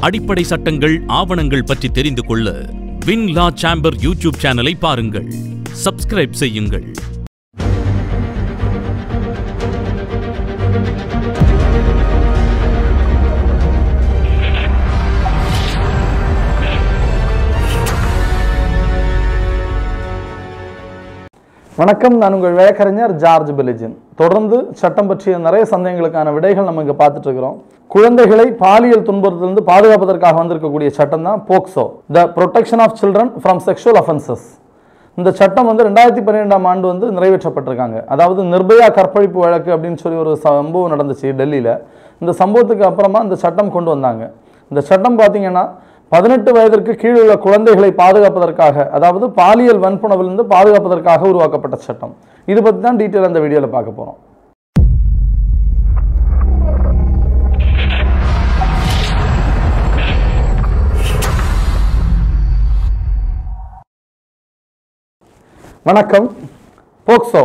அடிப்படை சட்டங்கள் ஆவணங்கள் பற்றி தெரிந்து கொள்ள வின் லா சேம்பர் யூடியூப் சேனலை பாருங்கள் சப்ஸ்கிரைப் செய்யுங்கள் வணக்கம் நான் உங்கள் வழக்கறிஞர் ஜார்ஜ் பெலிஜின் தொடர்ந்து சட்டம் பற்றிய நிறைய சந்தேகங்களுக்கான விடைகள் நம்ம இங்கே பார்த்துட்டு இருக்கிறோம் குழந்தைகளை பாலியல் துன்புறுத்திலிருந்து பாதுகாப்பதற்காக வந்திருக்கக்கூடிய சட்டம் தான் POCSO the protection of children from sexual offences இந்த சட்டம் வந்து ரெண்டாயிரத்தி பன்னிரெண்டாம் ஆண்டு வந்து நிறைவேற்றப்பட்டிருக்காங்க அதாவது நிர்பயா கற்பழிப்பு வழக்கு அப்படின்னு சொல்லி ஒரு சம்பவம் நடந்துச்சு டெல்லியில் இந்த சம்பவத்துக்கு அப்புறமா இந்த சட்டம் கொண்டு வந்தாங்க இந்த சட்டம் பார்த்தீங்கன்னா பதினெட்டு வயதிற்கு கீழ் உள்ள குழந்தைகளை பாதுகாப்பதற்காக அதாவது பாலியல் வன்புணர்விலிருந்து பாதுகாப்பதற்காக உருவாக்கப்பட்ட சட்டம் இது பற்றி தான் டீட்டெயில் அந்த வீடியோவில் பார்க்க போகிறோம் வணக்கம் போக்சோ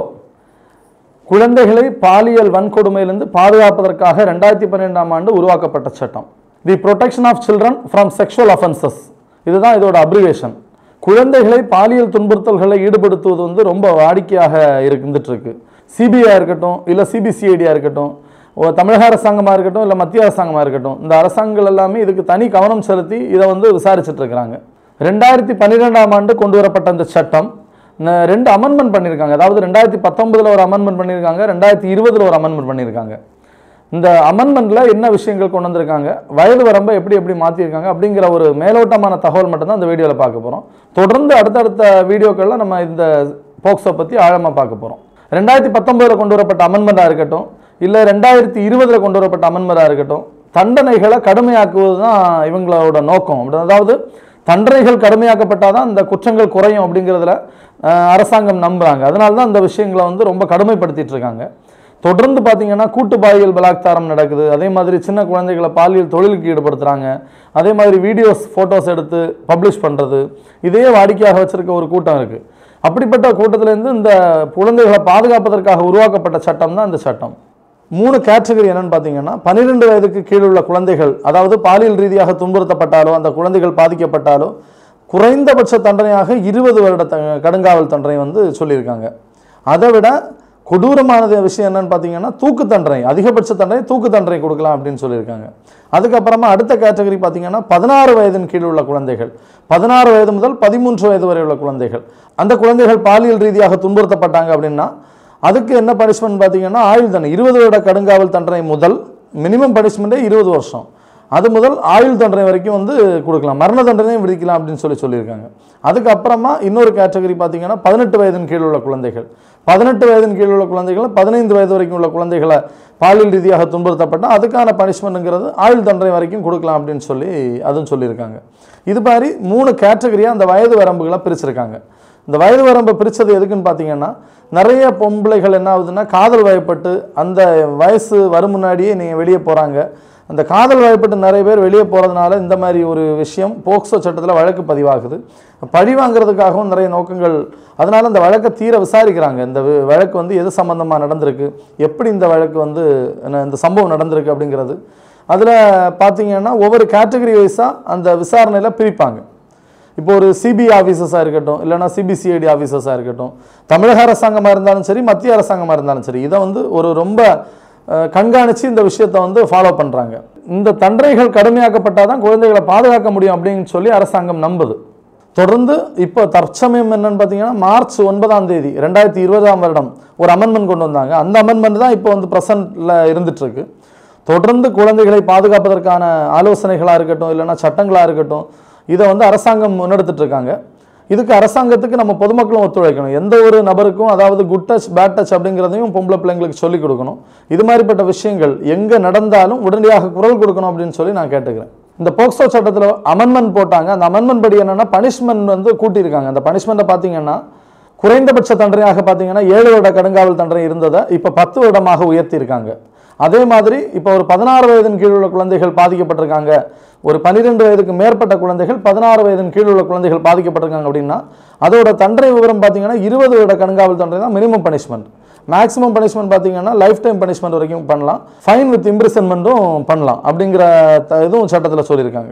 குழந்தைகளை பாலியல் வன்கொடுமையிலிருந்து பாதுகாப்பதற்காக ரெண்டாயிரத்தி பன்னிரெண்டாம் ஆண்டு உருவாக்கப்பட்ட சட்டம் the protection of children from sexual offences இதுதான் இதோட அப்ரிவேஷன் குழந்தைகளை பாலியல் துன்புறுத்தல்களை ஈடுபடுத்துவது வந்து ரொம்ப வாடிக்கையாக இருந்துட்டு இருக்கு சிபிஐ இருக்கட்டும் இல்லை சிபிசிஐடியாக இருக்கட்டும் ஓ, தமிழக அரசாங்கமாக இருக்கட்டும் இல்லை மத்திய அரசாங்கமாக இருக்கட்டும் இந்த அரசாங்கங்கள் எல்லாமே இதுக்கு தனி கவனம் செலுத்தி இதை வந்து விசாரிச்சுட்டு இருக்கிறாங்க ரெண்டாயிரத்தி பன்னிரெண்டாம் ஆண்டு கொண்டு வரப்பட்ட இந்த சட்டம் ந- ரெண்டு அமெண்ட்மெண்ட் பண்ணியிருக்காங்க அதாவது ரெண்டாயிரத்தி பத்தொன்பதில் ஒரு அமெண்ட்மெண்ட் பண்ணியிருக்காங்க ரெண்டாயிரத்தி இருபதில் ஒரு அமெண்ட்மெண்ட் பண்ணியிருக்காங்க இந்த அமெண்ட்மெண்ட்டில் என்ன விஷயங்கள் கொண்டு வந்திருக்காங்க வயது வரம்பை எப்படி எப்படி மாற்றிருக்காங்க அப்படிங்கிற ஒரு மேலோட்டமான தகவல் மட்டும்தான் இந்த வீடியோவில் பார்க்க போகிறோம் தொடர்ந்து அடுத்தடுத்த வீடியோக்களில் நம்ம இந்த போக்சோ பற்றி ஆழமாக பார்க்க போகிறோம் ரெண்டாயிரத்தி பத்தொன்பதில் கொண்டு வரப்பட்ட அமெண்ட்மெண்ட்டாக இருக்கட்டும் இல்லை ரெண்டாயிரத்தி இருபதில் கொண்டு வரப்பட்ட அமெண்ட்மெண்ட்டாக இருக்கட்டும் தண்டனைகளை கடுமையாக்குவது தான் இவங்களோட நோக்கம் அப்படி அதாவது தண்டனைகள் கடுமையாக்கப்பட்டால் தான் இந்த குற்றங்கள் குறையும் அப்படிங்கிறதுல அஹ், அரசாங்கம் நம்புகிறாங்க அதனால தான் இந்த விஷயங்களை வந்து ரொம்ப கடுமைப்படுத்திட்டு இருக்காங்க தொடர்ந்து பார்த்தீங்கன்னா கூட்டு பாலியல் பலாத்காரம் நடக்குது அதே மாதிரி சின்ன குழந்தைகளை பாலியல் தொழிலுக்கு ஈடுபடுத்துகிறாங்க அதே மாதிரி வீடியோஸ் ஃபோட்டோஸ் எடுத்து பப்ளிஷ் பண்ணுறது இதே வாடிக்கையாக வச்சிருக்க ஒரு கூட்டம் இருக்குது அப்படிப்பட்ட கூட்டத்திலேருந்து இந்த குழந்தைகளை பாதுகாப்பதற்காக உருவாக்கப்பட்ட சட்டம் தான் இந்த சட்டம் மூணு கேட்டகரி என்னன்னு பார்த்தீங்கன்னா பன்னிரெண்டு வயதுக்கு கீழ் உள்ள குழந்தைகள் அதாவது பாலியல் ரீதியாக துன்புறுத்தப்பட்டாலோ அந்த குழந்தைகள் பாதிக்கப்பட்டாலோ குறைந்தபட்ச தண்டனையாக இருபது வருட த கடுங்காவல் தண்டனை வந்து சொல்லியிருக்காங்க அதை விட கொடூரமானது விஷயம் என்னன்னு பார்த்தீங்கன்னா தூக்கு தண்டனை அதிகபட்ச தண்டனை தூக்கு தண்டனை கொடுக்கலாம் அப்படின்னு சொல்லியிருக்காங்க அதுக்கப்புறமா அடுத்த கேட்டகரி பார்த்தீங்கன்னா பதினாறு வயதின் கீழ் உள்ள குழந்தைகள் பதினாறு வயது முதல் பதிமூன்று வயது வரை உள்ள குழந்தைகள் அந்த குழந்தைகள் பாலியல் ரீதியாக துன்புறுத்தப்பட்டாங்க அப்படின்னா அதுக்கு என்ன பனிஷ்மெண்ட் பார்த்தீங்கன்னா ஆயுள் தண்டனை இருபது வருட கடுங்காவல் தண்டனை முதல் மினிமம் பனிஷ்மெண்ட்டே இருபது வருஷம் அது முதல் ஆயுள் தண்டனை வரைக்கும் வந்து கொடுக்கலாம் மரண தண்டனையும் விதிக்கலாம் அப்படின்னு சொல்லி சொல்லியிருக்காங்க அதுக்கப்புறமா இன்னொரு கேட்டகரி பார்த்தீங்கன்னா பதினெட்டு வயதின் கீழ் உள்ள குழந்தைகள் பதினெட்டு வயதின் கீழ் உள்ள குழந்தைகளை பதினைந்து வயது வரைக்கும் உள்ள குழந்தைகளை பாலியல் ரீதியாக துன்புறுத்தப்பட்டால் அதுக்கான பனிஷ்மெண்ட்டுங்கிறது ஆயுள் தண்டனை வரைக்கும் கொடுக்கலாம் அப்படின்னு சொல்லி அதுவும் சொல்லியிருக்காங்க இது மாதிரி மூணு கேட்டகரியாக அந்த வயது வரம்புகளை பிரிச்சிருக்காங்க இந்த வயது வரம்பை பிரித்தது எதுக்குன்னு பார்த்தீங்கன்னா நிறைய பொம்பளைகள் என்ன ஆகுதுன்னா காதல் வயப்பட்டு அந்த வயசு வரும் முன்னாடியே நீங்கள் வெளியே போகிறாங்க அந்த காதல் வயப்பட்டு நிறைய பேர் வெளியே போகிறதுனால இந்த மாதிரி ஒரு விஷயம் போக்சோ சட்டத்தில் வழக்கு பதிவாகுது பழி வாங்குறதுக்காகவும் நிறைய நோக்கங்கள் அதனால் அந்த வழக்கை தீர விசாரிக்கிறாங்க இந்த வி- வழக்கு வந்து எது சம்மந்தமாக நடந்திருக்கு எப்படி இந்த வழக்கு வந்து என்ன, இந்த சம்பவம் நடந்திருக்கு அப்படிங்கிறது அதில் பார்த்தீங்கன்னா ஒவ்வொரு கேட்டகரி வைஸாக அந்த விசாரணையில் பிரிப்பாங்க இப்போ ஒரு சிபிஐ ஆஃபீஸர்ஸாக இருக்கட்டும் இல்லைனா சிபிசிஐடி ஆஃபீஸர்ஸாக இருக்கட்டும் தமிழக அரசாங்கமாக இருந்தாலும் சரி மத்திய அரசாங்கமாக இருந்தாலும் சரி இதை வந்து ஒரு ரொம்ப அஹ், கண்காணித்து இந்த விஷயத்தை வந்து ஃபாலோ பண்ணுறாங்க இந்த தண்டனைகள் கடுமையாக்கப்பட்டால் தான் குழந்தைகளை பாதுகாக்க முடியும் அப்படின்னு சொல்லி அரசாங்கம் நம்புது தொடர்ந்து இப்போ தற்சமயம் என்னன்னு பார்த்தீங்கன்னா மார்ச் ஒன்பதாம் தேதி ரெண்டாயிரத்தி இருபதாம் வருடம் ஒரு அமெண்ட்மெண்ட் கொண்டு வந்தாங்க அந்த அமெண்ட்மெண்ட் தான் இப்போ வந்து ப்ரெசண்ட்டில் இருந்துகிட்ருக்கு தொடர்ந்து குழந்தைகளை பாதுகாப்பதற்கான ஆலோசனைகளாக இருக்கட்டும் இல்லைன்னா சட்டங்களாக இருக்கட்டும் இதை வந்து அரசாங்கம் முன்னெடுத்துட்டு இருக்காங்க இதுக்கு அரசாங்கத்துக்கு நம்ம பொதுமக்களும் ஒத்துழைக்கணும் எந்த ஒரு நபருக்கும் அதாவது குட் டச் பேட் டச் அப்படிங்கிறதையும் பொம்பளை பிள்ளைங்களுக்கு சொல்லிக் கொடுக்கணும் இது மாதிரிப்பட்ட விஷயங்கள் எங்கே நடந்தாலும் உடனடியாக குரல் கொடுக்கணும் அப்படின்னு சொல்லி நான் கேட்டுக்கிறேன் இந்த போக்சோ சட்டத்தில் அமெண்ட்மெண்ட் போட்டாங்க அந்த அமெண்ட்மெண்ட் படி என்னன்னா பனிஷ்மெண்ட் வந்து கூட்டியிருக்காங்க அந்த பனிஷ்மெண்ட்டை பார்த்தீங்கன்னா குறைந்தபட்ச தண்டனையாக பார்த்தீங்கன்னா ஏழு வருட கடுங்காவல் தண்டனை இருந்ததை இப்போ பத்து வருடமாக உயர்த்தியிருக்காங்க அதே மாதிரி இப்போ ஒரு பதினாறு வயதின் கீழ் உள்ள குழந்தைகள் பாதிக்கப்பட்டிருக்காங்க ஒரு பன்னிரெண்டு வயதுக்கு மேற்பட்ட குழந்தைகள் பதினாறு வயதின் கீழ் உள்ள குழந்தைகள் பாதிக்கப்பட்டிருக்காங்க அப்படின்னா அதோட தண்டனை விவரம் பார்த்தீங்கன்னா இருபது வருட கண்காவல் தண்டனை தான் மினிமம் பனிஷ்மெண்ட் மேக்ஸிமம் பனிஷ்மெண்ட் பார்த்தீங்கன்னா லைஃப் டைம் பனிஷ்மெண்ட் வரைக்கும் பண்ணலாம் ஃபைன் வித் இம்ப்ரிசன்மெண்ட்டும் பண்ணலாம் அப்படிங்கிற த- இதுவும் சட்டத்தில் சொல்லியிருக்காங்க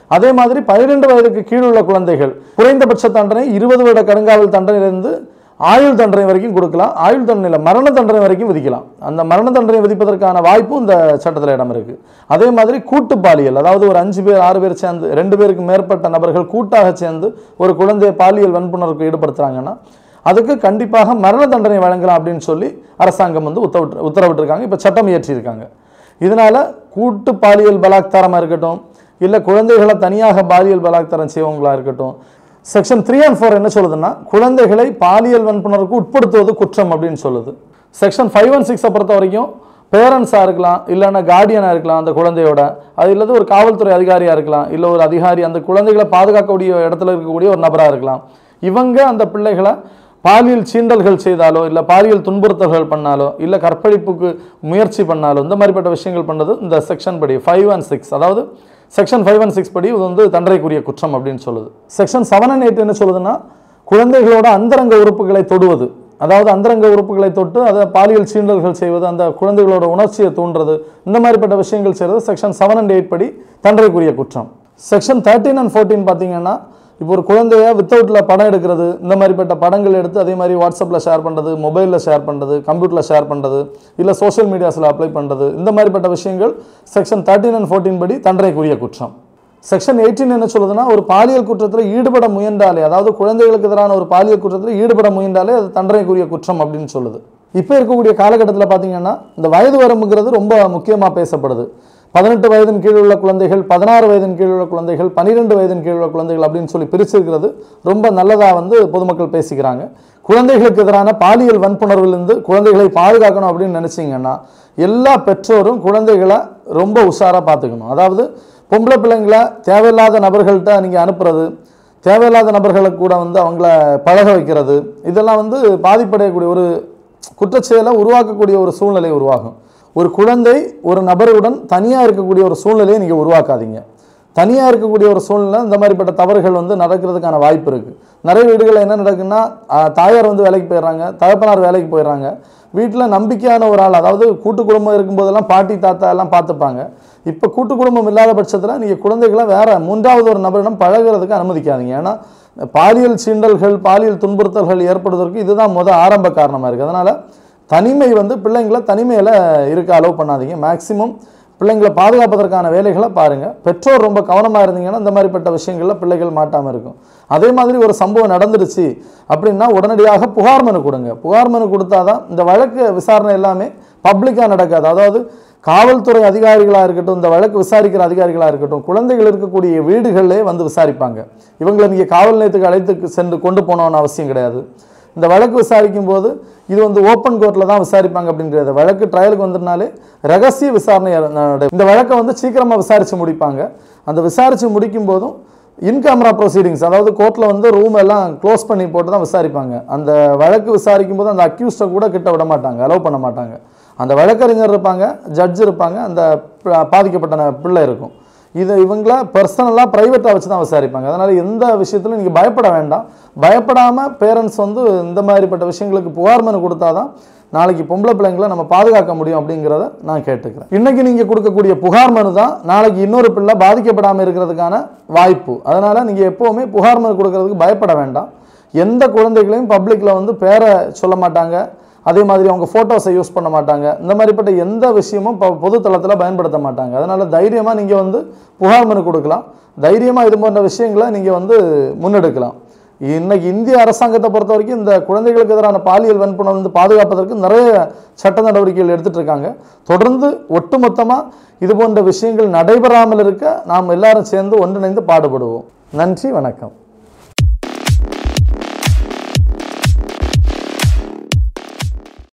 அதே மாதிரி பன்னிரெண்டு வயதுக்கு கீழுள்ள குழந்தைகள் குறைந்தபட்ச தண்டனை இருபது வருட கடுங்காவல் தண்டனையிலிருந்து ஆயுள் தண்டனை வரைக்கும் கொடுக்கலாம் ஆயுள் தண்டனையில் மரண தண்டனை வரைக்கும் விதிக்கலாம் அந்த மரண தண்டனை விதிப்பதற்கான வாய்ப்பும் இந்த சட்டத்தில் இடம் இருக்கு அதே மாதிரி கூட்டு பாலியல் அதாவது ஒரு அஞ்சு பேர் ஆறு பேர் சேர்ந்து ரெண்டு பேருக்கு மேற்பட்ட நபர்கள் கூட்டாக சேர்ந்து ஒரு குழந்தையை பாலியல் வன்புணர்வுக்கு ஈடுபடுத்துறாங்கன்னா அதுக்கு கண்டிப்பாக மரண தண்டனை வழங்கலாம் அப்படின்னு சொல்லி அரசாங்கம் வந்து உத்தரவிட்டு உத்தரவிட்டிருக்காங்க இப்போ சட்டம் இயற்றியிருக்காங்க இதனால கூட்டு பாலியல் பலாத்காரமாக இருக்கட்டும் இல்லை குழந்தைகளை தனியாக பாலியல் பலாத்காரம் செய்வங்களா இருக்கட்டும் செக்ஷன் த்ரீ அண்ட் ஃபோர் என்ன சொல்லுதுன்னா குழந்தைகளை பாலியல் வன்புணர்வுக்கு உட்படுத்துவது குற்றம் அப்படின்னு சொல்லுது செக்ஷன் ஃபைவ் அண்ட் சிக்ஸை பொறுத்த வரைக்கும் பேரண்ட்ஸாக இருக்கலாம் இல்லைன்னா கார்டியனாக இருக்கலாம் அந்த குழந்தையோட அது இல்லாத ஒரு காவல்துறை அதிகாரியாக இருக்கலாம் இல்லை ஒரு அதிகாரி அந்த குழந்தைகளை பாதுகாக்கக்கூடிய இடத்துல இருக்கக்கூடிய ஒரு நபராக இருக்கலாம் இவங்க அந்த பிள்ளைகளை பாலியல் சீண்டல்கள் செய்தாலோ இல்லை பாலியல் துன்புறுத்தல்கள் பண்ணாலோ இல்லை கற்பழிப்புக்கு முயற்சி பண்ணாலோ இந்த மாதிரிப்பட்ட விஷயங்கள் பண்ணது இந்த செக்ஷன் படி ஃபைவ் அண்ட் சிக்ஸ் அதாவது செக்ஷன் ஃபைவ் அண்ட் சிக்ஸ் படி இது வந்து தண்டனைக்குரிய குற்றம் அப்படின்னு சொல்லுது செக்ஷன் செவன் அண்ட் எயிட் என்ன சொல்லுதுன்னா குழந்தைகளோட அந்தரங்க உறுப்புகளை தொடுவது அதாவது அந்தரங்க உறுப்புகளை தொட்டு அதை பாலியல் சீண்டல்கள் செய்வது அந்த குழந்தைகளோட உணர்ச்சியை தூண்டுறது இந்த மாதிரிப்பட்ட விஷயங்கள் செய்கிறது செக்ஷன் செவன் அண்ட் எயிட் படி தண்டனைக்குரிய குற்றம் செக்ஷன் தேர்ட்டீன் அண்ட் ஃபோர்டீன் பார்த்தீங்கன்னா இப்போ ஒரு குழந்தைய வித்தவுட்டில் படம் எடுக்கிறது இந்த மாதிரிப்பட்ட படங்கள் எடுத்து அதே மாதிரி வாட்ஸ்அப்பில் ஷேர் பண்ணுறது மொபைலில் ஷேர் பண்ணுறது கம்ப்யூட்டரில் ஷேர் பண்ணுறது இல்லை சோஷியல் மீடியாஸில் அப்ளை பண்ணுறது இந்த மாதிரிப்பட்ட விஷயங்கள் செக்ஷன் தேர்ட்டீன் அண்ட் ஃபோர்டீன் படி தண்டனைக்குரிய குற்றம் செக்ஷன் எயிட்டீன் என்ன சொல்லுதுன்னா ஒரு பாலியல் குற்றத்தில் ஈடுபட முயன்றாலே அதாவது குழந்தைகளுக்கு எதிரான ஒரு பாலியல் குற்றத்தில் ஈடுபட முயன்றாலே அது தண்டனைக்குரிய குற்றம் அப்படின்னு சொல்லுது இப்போ இருக்கக்கூடிய காலகட்டத்தில் பார்த்தீங்கன்னா இந்த வயது வரம்புங்கிறது ரொம்ப முக்கியமாக பேசப்படுது பதினெட்டு வயதின் கீழ் உள்ள குழந்தைகள் பதினாறு வயதின் கீழ் உள்ள குழந்தைகள் பன்னிரெண்டு வயதின் கீழ் உள்ள குழந்தைகள் அப்படின்னு சொல்லி பிரிச்சிருக்கிறது ரொம்ப நல்லதாக வந்து பொதுமக்கள் பேசிக்கிறாங்க குழந்தைகளுக்கு எதிரான பாலியல் வன்புணர்விலிருந்து குழந்தைகளை பாதுகாக்கணும் அப்படின்னு நினச்சிங்கன்னா எல்லா பெற்றோரும் குழந்தைகளை ரொம்ப உஷாராக பார்த்துக்கணும் அதாவது பொம்பளை பிள்ளைங்களை தேவையில்லாத நபர்கள்ட்ட நீங்கள் அனுப்புறது தேவையில்லாத நபர்களை கூட வந்து அவங்கள பழக வைக்கிறது இதெல்லாம் வந்து பாதிப்படையக்கூடிய ஒரு குற்றச்செயலை உருவாக்கக்கூடிய ஒரு சூழ்நிலை உருவாகும் ஒரு குழந்தை ஒரு நபருடன் தனியாக இருக்கக்கூடிய ஒரு சூழ்நிலையை நீங்கள் உருவாக்காதீங்க தனியாக இருக்கக்கூடிய ஒரு சூழ்நிலை இந்த மாதிரிப்பட்ட தவறுகள் வந்து நடக்கிறதுக்கான வாய்ப்பு இருக்குது நிறைய வீடுகளில் என்ன நடக்குன்னா ஆஹ், தாயார் வந்து வேலைக்கு போயிடுறாங்க தகப்பனார் வேலைக்கு போயிடுறாங்க வீட்டில் நம்பிக்கையான ஒரு ஆள் அதாவது கூட்டு குடும்பம் இருக்கும்போதெல்லாம் பாட்டி தாத்தா எல்லாம் பார்த்துப்பாங்க இப்போ கூட்டு குடும்பம் இல்லாத பட்சத்தில் நீங்கள் குழந்தைகளை வேற மூன்றாவது ஒரு நபரிடம் பழகுறதுக்கு அனுமதிக்காதீங்க ஏன்னா பாலியல் சீண்டல்கள் பாலியல் துன்புறுத்தல்கள் ஏற்படுவதற்கு இதுதான் முத ஆரம்ப காரணமாக இருக்குது அதனால் தனிமை வந்து பிள்ளைங்களை தனிமையில் இருக்க அலோவ் பண்ணாதீங்க மேக்ஸிமம் பிள்ளைங்களை பாதுகாப்பதற்கான வேலைகளை பாருங்கள் பெற்றோர் ரொம்ப கவனமாக இருந்தீங்கன்னா இந்த மாதிரிப்பட்ட விஷயங்களில் பிள்ளைகள் மாட்டாமல் இருக்கும் அதே மாதிரி ஒரு சம்பவம் நடந்துருச்சு அப்படின்னா உடனடியாக புகார் மனு கொடுங்க புகார் மனு கொடுத்தாதான் இந்த வழக்கு விசாரணை எல்லாமே பப்ளிக்காக நடக்காது அதாவது காவல்துறை அதிகாரிகளாக இருக்கட்டும் இந்த வழக்கு விசாரிக்கிற அதிகாரிகளாக இருக்கட்டும் குழந்தைகள் இருக்கக்கூடிய வீடுகளிலே வந்து விசாரிப்பாங்க இவங்களை நீங்கள் காவல் நிலையத்துக்கு அழைத்து சென்று கொண்டு போனோன்னு அவசியம் கிடையாது இந்த வழக்கு விசாரிக்கும் போது இது வந்து ஓப்பன் கோர்ட்டில் தான் விசாரிப்பாங்க அப்படிங்கிறது வழக்கு ட்ரையலுக்கு வந்துருனாலே ரகசிய விசாரணை நடைபெறும். இந்த வழக்கை வந்து சீக்கிரமாக விசாரித்து முடிப்பாங்க அந்த விசாரித்து முடிக்கும் போதும் இன் கேமரா ப்ரொசீடிங்ஸ் அதாவது கோர்ட்டில் வந்து ரூம் எல்லாம் க்ளோஸ் பண்ணி போட்டு தான் விசாரிப்பாங்க அந்த வழக்கு விசாரிக்கும் போது அந்த அக்யூஸ்டை கூட கிட்ட விட மாட்டாங்க அலோவ் பண்ண மாட்டாங்க அந்த வழக்கறிஞர் இருப்பாங்க ஜட்ஜ் இருப்பாங்க அந்த ப- பாதிக்கப்பட்ட ந- பிள்ளை இருக்கும் இது இவங்கள பர்சனலாக ப்ரைவேட்டாக வச்சு தான் விசாரிப்பாங்க அதனால் எந்த விஷயத்திலும் நீங்கள் பயப்பட வேண்டாம் பயப்படாமல் பேரண்ட்ஸ் வந்து இந்த மாதிரிப்பட்ட விஷயங்களுக்கு புகார் மனு கொடுத்தாதான் நாளைக்கு பொம்பளை பிள்ளைங்களை நம்ம பாதுகாக்க முடியும் அப்படிங்கிறத நான் கேட்டுக்கிறேன் இன்னைக்கு நீங்கள் கொடுக்கக்கூடிய புகார் மனு தான் நாளைக்கு இன்னொரு பிள்ளை பாதிக்கப்படாமல் இருக்கிறதுக்கான வாய்ப்பு அதனால் நீங்கள் எப்போவுமே புகார் மனு கொடுக்கறதுக்கு பயப்பட வேண்டாம் எந்த குழந்தைகளையும் பப்ளிக்கில் வந்து பேரை சொல்ல மாட்டாங்க அதே மாதிரி அவங்க ஃபோட்டோஸை யூஸ் பண்ண மாட்டாங்க இந்த மாதிரிப்பட்ட எந்த விஷயமும் பொ பொது தளத்தில் பயன்படுத்த மாட்டாங்க அதனால் தைரியமாக நீங்கள் வந்து புகார் மனு கொடுக்கலாம் தைரியமாக இது போன்ற விஷயங்களை நீங்கள் வந்து முன்னெடுக்கலாம் இன்னைக்கு இந்திய அரசாங்கத்தை பொறுத்த வரைக்கும் இந்த குழந்தைகளுக்கு எதிரான பாலியல் வன்புணர்வு வந்து பாதுகாப்பதற்கு நிறைய சட்ட நடவடிக்கைகள் எடுத்துட்டு இருக்காங்க தொடர்ந்து ஒட்டுமொத்தமாக இது போன்ற விஷயங்கள் நடைபெறாமல் இருக்க நாம் எல்லாரும் சேர்ந்து ஒன்றிணைந்து பாடுபடுவோம் நன்றி வணக்கம்